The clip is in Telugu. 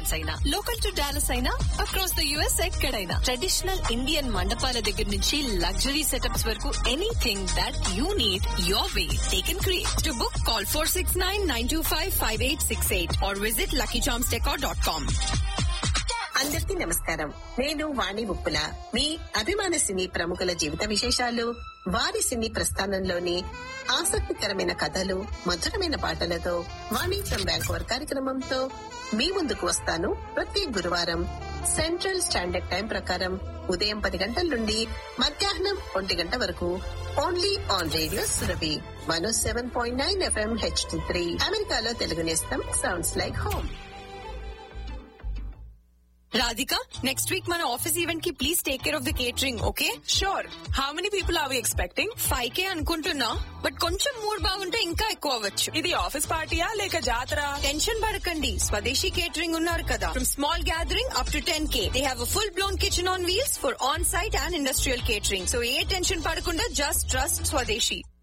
స్టేట్స్ అయినా లోకల్ టు డాలస్ అయినా అక్రాస్ ద యుఎస్ ఎక్కడైనా ట్రెడిషనల్ ఇండియన్ మండపాల దగ్గర నుంచి లగ్జరీ సెటప్స్ వరకు anything that you need your way taken create to book call four six nine nine two five five eight six eight or visit lucky charms dot com అందరికీ నమస్కారం నేను వాణి ముప్పుల మీ అభిమాన సినీ ప్రముఖుల జీవిత విశేషాలు వారి సినీ ప్రస్థానంలోని ఆసక్తికరమైన కథలు మధురమైన పాటలతో వాణి ఫ్రం బ్యాంకోవర్ కార్యక్రమంతో మీ ముందుకు వస్తాను ప్రతి గురువారం సెంట్రల్ స్టాండర్డ్ టైం ప్రకారం ఉదయం పది గంటల నుండి మధ్యాహ్నం ఒంటి గంట వరకు only on radio Surabhi one seven point nine FM H three అమెరికాలో తెలుగు నేస్తం sounds like home Radhika next week మన ఆఫీస్ ఈవెంట్ కి please take care of the catering okay sure how many people are we expecting five K అనుకుంటున్నా బట్ కొంచెం మూడ్ బాగుంటే ఇంకా ఎక్కువ అవ్వచ్చు ఇది ఆఫీస్ పార్టీయా లేక జాతర టెన్షన్ పడకండి స్వదేశీ కేటరింగ్ ఉన్నారు కదా from small gathering up to ten K they have full blown kitchen on wheels for on site and industrial catering so ఏ టెన్షన్ పడకుండా జస్ట్ ట్రస్ట్ స్వదేశీ